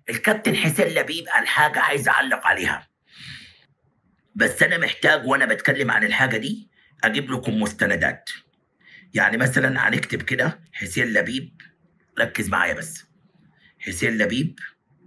الكابتن حسين لبيب قال حاجه عايز اعلق عليها بس انا محتاج وانا بتكلم عن الحاجه دي اجيب لكم مستندات يعني مثلا هنكتب كده حسين لبيب ركز معايا بس حسين لبيب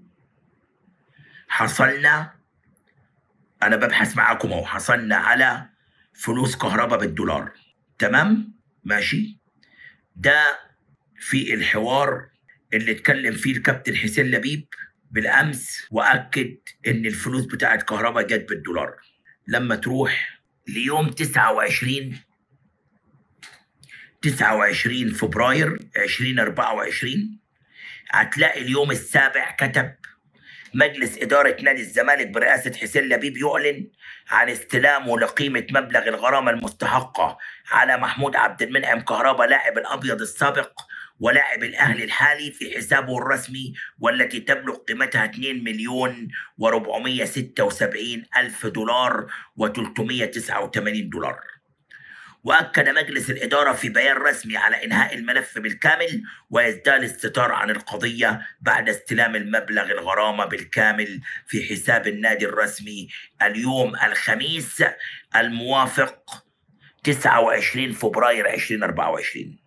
حصلنا انا ببحث معاكم اهو حصلنا على فلوس كهرباء بالدولار تمام ماشي ده في الحوار اللي اتكلم فيه الكابتن حسين لبيب بالامس واكد ان الفلوس بتاعت كهرباء جت بالدولار لما تروح ليوم 29 29 فبراير 2024 هتلاقي اليوم السابع كتب مجلس إدارة نادي الزمالك برئاسة حسين لبيب يعلن عن استلامه لقيمة مبلغ الغرامة المستحقة على محمود عبد المنعم كهربا لاعب الأبيض السابق ولاعب الأهلي الحالي في حسابه الرسمي والتي تبلغ قيمتها 2 مليون و476 ألف دولار و389 دولار وأكد مجلس الإدارة في بيان رسمي على إنهاء الملف بالكامل وإسدال الستار عن القضية بعد استلام المبلغ الغرامة بالكامل في حساب النادي الرسمي اليوم الخميس الموافق 29 فبراير 2024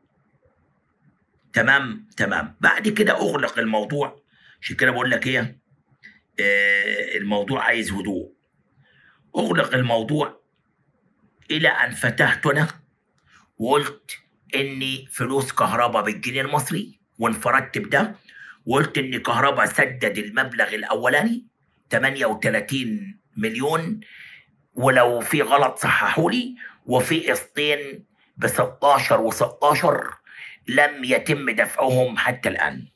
تمام تمام بعد كده أغلق الموضوع عشان كده بقول لك إيه آه الموضوع عايز هدوء أغلق الموضوع الى ان فتحت انا وقلت اني فلوس كهرباء بالجنيه المصري وانفردت بده وقلت ان كهرباء سدد المبلغ الاولاني 38 مليون ولو في غلط صححوا لي وفي قسطين ب 16 و16 لم يتم دفعهم حتى الان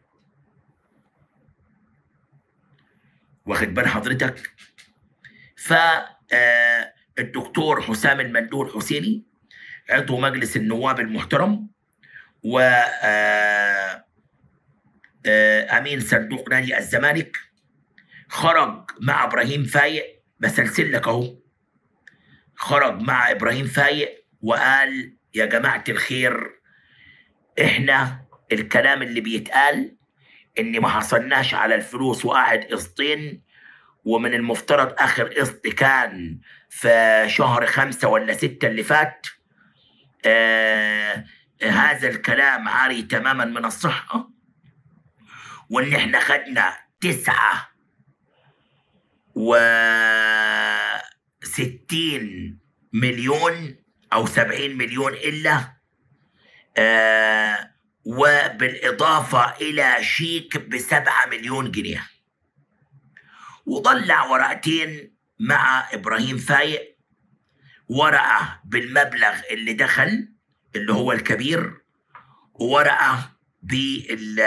واخد بال حضرتك ف آه الدكتور حسام المندول حسيني عضو مجلس النواب المحترم و امين صندوق نادي الزمالك خرج مع ابراهيم فايق بسلسل لك اهو خرج مع ابراهيم فايق وقال يا جماعه الخير احنا الكلام اللي بيتقال ان ما حصلناش على الفلوس وقاعد قسطين ومن المفترض اخر قسط كان في شهر خمسة ولا ستة اللي فات آه هذا الكلام عاري تماما من الصحة وان احنا خدنا تسعة وستين مليون او سبعين مليون الا آه وبالاضافة الى شيك بسبعة مليون جنيه وطلع ورقتين مع ابراهيم فايق ورقه بالمبلغ اللي دخل اللي هو الكبير وورقه بال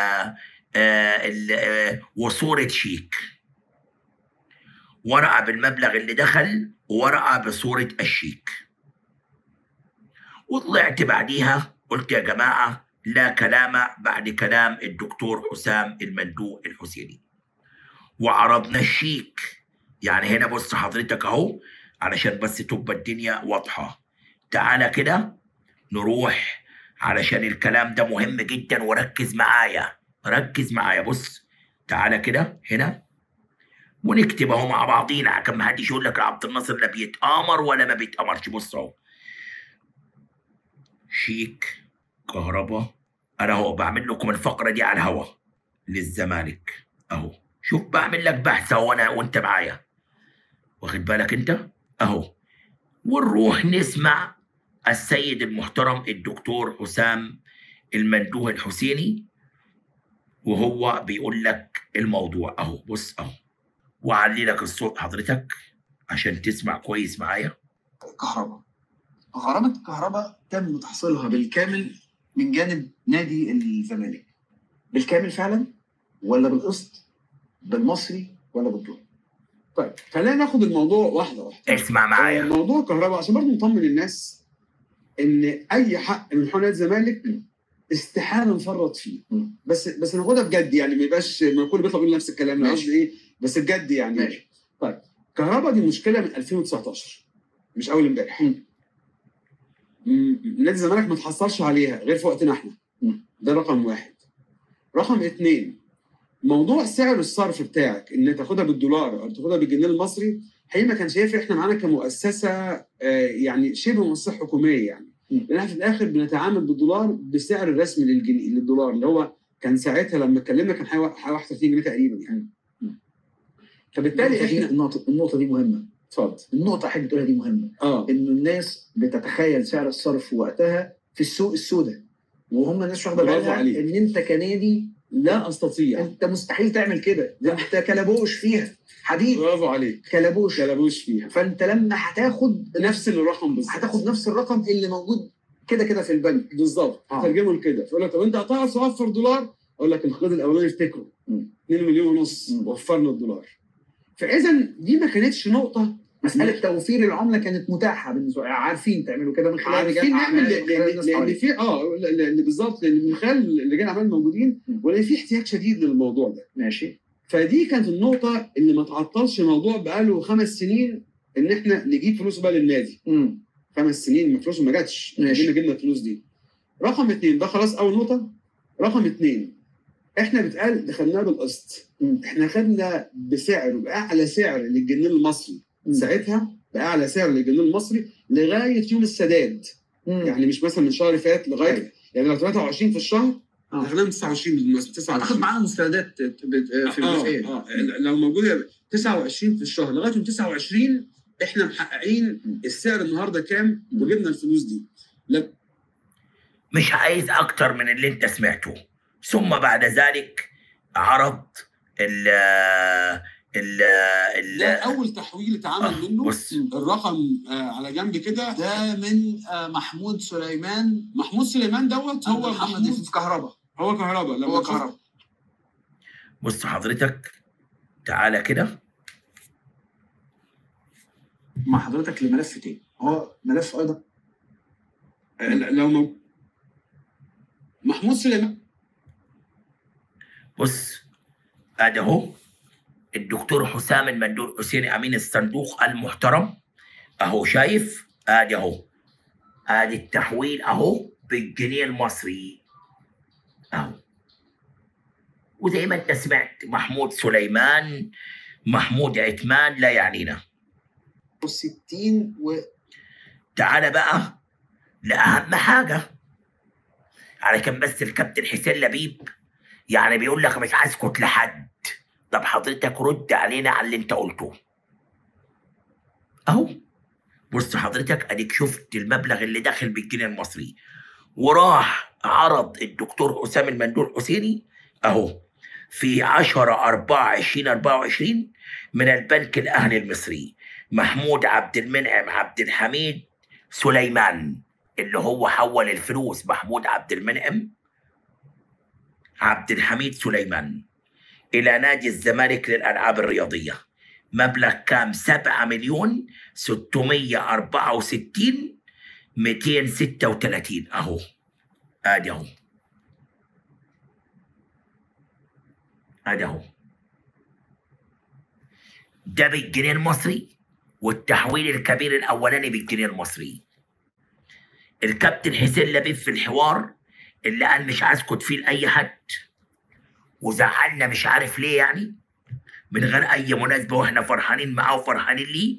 وصوره شيك ورقه بالمبلغ اللي دخل وورقه بصوره الشيك وطلعت بعديها قلت يا جماعه لا كلام بعد كلام الدكتور حسام المندوق الحسيني وعرضنا الشيك يعني هنا بص حضرتك اهو علشان بس تبقى الدنيا واضحه تعالى كده نروح علشان الكلام ده مهم جدا وركز معايا ركز معايا بص تعالى كده هنا ونكتب اهو مع بعضينا عشان ما حدش يقول لك عبد الناصر لا بيتامر ولا ما بيتامرش بص اهو شيك كهرباء انا اهو بعمل لكم الفقره دي على الهوا للزمالك اهو شوف بعمل لك بحث اهو انا وانت معايا واخد بالك انت اهو ونروح نسمع السيد المحترم الدكتور حسام المندوه الحسيني وهو بيقول لك الموضوع اهو بص اهو وعلي لك الصوت حضرتك عشان تسمع كويس معايا كهرباء غرامة الكهرباء تم تحصيلها بالكامل من جانب نادي الزمالك بالكامل فعلا ولا بالقسط بالمصري ولا بالدولار طيب خلينا ناخد الموضوع واحده واحده اسمع معايا موضوع كهرباء عشان برضه نطمن الناس ان اي حق من حقوق نادي الزمالك استحاله نفرط فيه بس بس ناخدها بجد يعني ما يبقاش ما الكل بيطلع يقول نفس الكلام انا ماشي. قصدي ايه بس بجد يعني ماشي. طيب كهرباء دي مشكله من 2019 مش اول امبارح مم. مم، نادي الزمالك ما تحصلش عليها غير في وقتنا احنا مم. ده رقم واحد رقم اتنين موضوع سعر الصرف بتاعك ان تاخدها بالدولار او تاخدها بالجنيه المصري حقيقي ما كانش هيفرق احنا معانا كمؤسسه آه، يعني شبه مؤسسه حكوميه يعني مم. لان احنا في الاخر بنتعامل بالدولار بالسعر الرسمي للجنيه للدولار اللي هو كان ساعتها لما اتكلمنا كان حوالي 31 جنيه تقريبا يعني مم. فبالتالي النقطة دي- احنا النقطة النقطة دي مهمة اتفضل النقطة اللي حضرتك بتقولها دي مهمة اه انه الناس بتتخيل سعر الصرف وقتها في السوق السوداء وهم الناس مش واخده برافو بالها عليك. ان انت كنادي لا استطيع انت مستحيل تعمل كده ده انت كلبوش فيها حبيبي برافو عليك كلبوش كلبوش فيها فانت لما هتاخد نفس الرقم بالظبط هتاخد نفس الرقم اللي موجود كده كده في البنك بالظبط آه. ترجمه لكده فيقول لك طب انت هتعرف توفر دولار اقول لك الخط الاولاني افتكره مم. 2 مليون ونص مم. وفرنا الدولار فاذا دي ما كانتش نقطه مساله توفير العمله كانت متاحه بالنسبه عارفين تعملوا كده من خلال رجال عارفين نعمل أعمال، لان من خلال الناس لان حواليك. في اه لان بالظبط لان من خلال رجال الاعمال الموجودين مم. ولان في احتياج شديد للموضوع ده ماشي فدي كانت النقطه اللي ما تعطلش الموضوع بقاله خمس سنين ان احنا نجيب فلوس بقى للنادي امم خمس سنين ما فلوس ما جاتش ماشي. جبنا جبنا الفلوس دي رقم اثنين ده خلاص اول نقطه رقم اثنين احنا بتقال دخلناه بالقسط مم. احنا خدنا بسعر باعلى سعر للجنيه المصري مم. ساعتها باعلى سعر للجنيه المصري لغايه يوم السداد مم. يعني مش مثلا من شهر فات لغايه أيوة. يعني لو 23 في الشهر آه. دخلنا من 29 بالمناسبه 29 اعتقد معانا مستندات بت- في اه الجزئيه اه لو موجوده 29 في الشهر لغايه يوم 29 احنا محققين السعر النهارده كام وجبنا الفلوس دي لا مش عايز اكتر من اللي انت سمعته ثم بعد ذلك عرض ال ال ده ال اول تحويل اتعمل آه، منه بص. الرقم آه على جنب كده ده من آه، محمود سليمان محمود سليمان دوت هو هو محمد محمود في كهرباء هو كهرباء لما هو تشوف- كهرباء بص حضرتك تعالى كده مع حضرتك لملف تاني هو ملف ايضا آه، لو مو... محمود سليمان بص ادي اهو الدكتور حسام المندور حسيني امين الصندوق المحترم اهو شايف ادي اهو ادي التحويل اهو بالجنيه المصري اهو وزي ما انت سمعت محمود سليمان محمود عثمان لا يعنينا 60 و تعال بقى لأهم حاجة على كان بس الكابتن حسين لبيب يعني بيقول لك مش هسكت لحد طب حضرتك رد علينا على اللي انت قلته اهو بص حضرتك اديك شفت المبلغ اللي داخل بالجنيه المصري وراح عرض الدكتور حسام المندور حسيني اهو في 10 4 20 24 من البنك الاهلي المصري محمود عبد المنعم عبد الحميد سليمان اللي هو حول الفلوس محمود عبد المنعم عبد الحميد سليمان إلى نادي الزمالك للألعاب الرياضية مبلغ كام 7 مليون 664 236 أهو آدي أهو آدي أهو ده بالجنيه المصري والتحويل الكبير الأولاني بالجنيه المصري الكابتن حسين لبيب في الحوار اللي قال مش هسكت فيه لأي حد وزعلنا مش عارف ليه يعني من غير أي مناسبة وإحنا فرحانين معاه وفرحانين ليه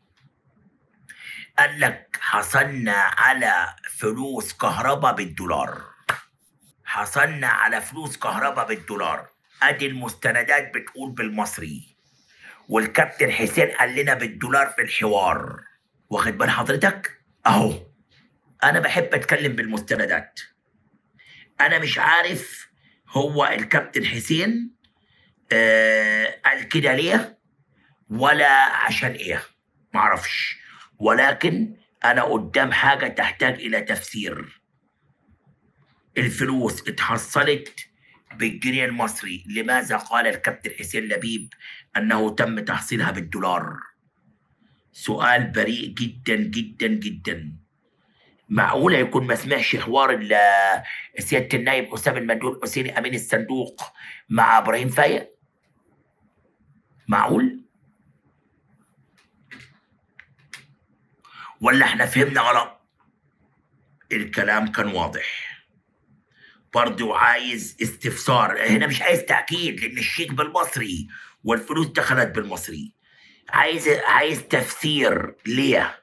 قال لك حصلنا على فلوس كهرباء بالدولار حصلنا على فلوس كهرباء بالدولار ادي المستندات بتقول بالمصري والكابتن حسين قال لنا بالدولار في الحوار واخد بال حضرتك اهو انا بحب اتكلم بالمستندات انا مش عارف هو الكابتن حسين آه قال كده ليه ولا عشان ايه معرفش ولكن انا قدام حاجه تحتاج الى تفسير الفلوس اتحصلت بالجنيه المصري لماذا قال الكابتن حسين لبيب انه تم تحصيلها بالدولار سؤال بريء جدا جدا جدا معقوله يكون ما سمعش حوار ال- سياده النائب اسامه المندول حسيني امين الصندوق مع ابراهيم فايق معقول ولا احنا فهمنا غلط الكلام كان واضح برضو عايز استفسار هنا مش عايز تأكيد لأن الشيك بالمصري والفلوس دخلت بالمصري عايز عايز تفسير ليه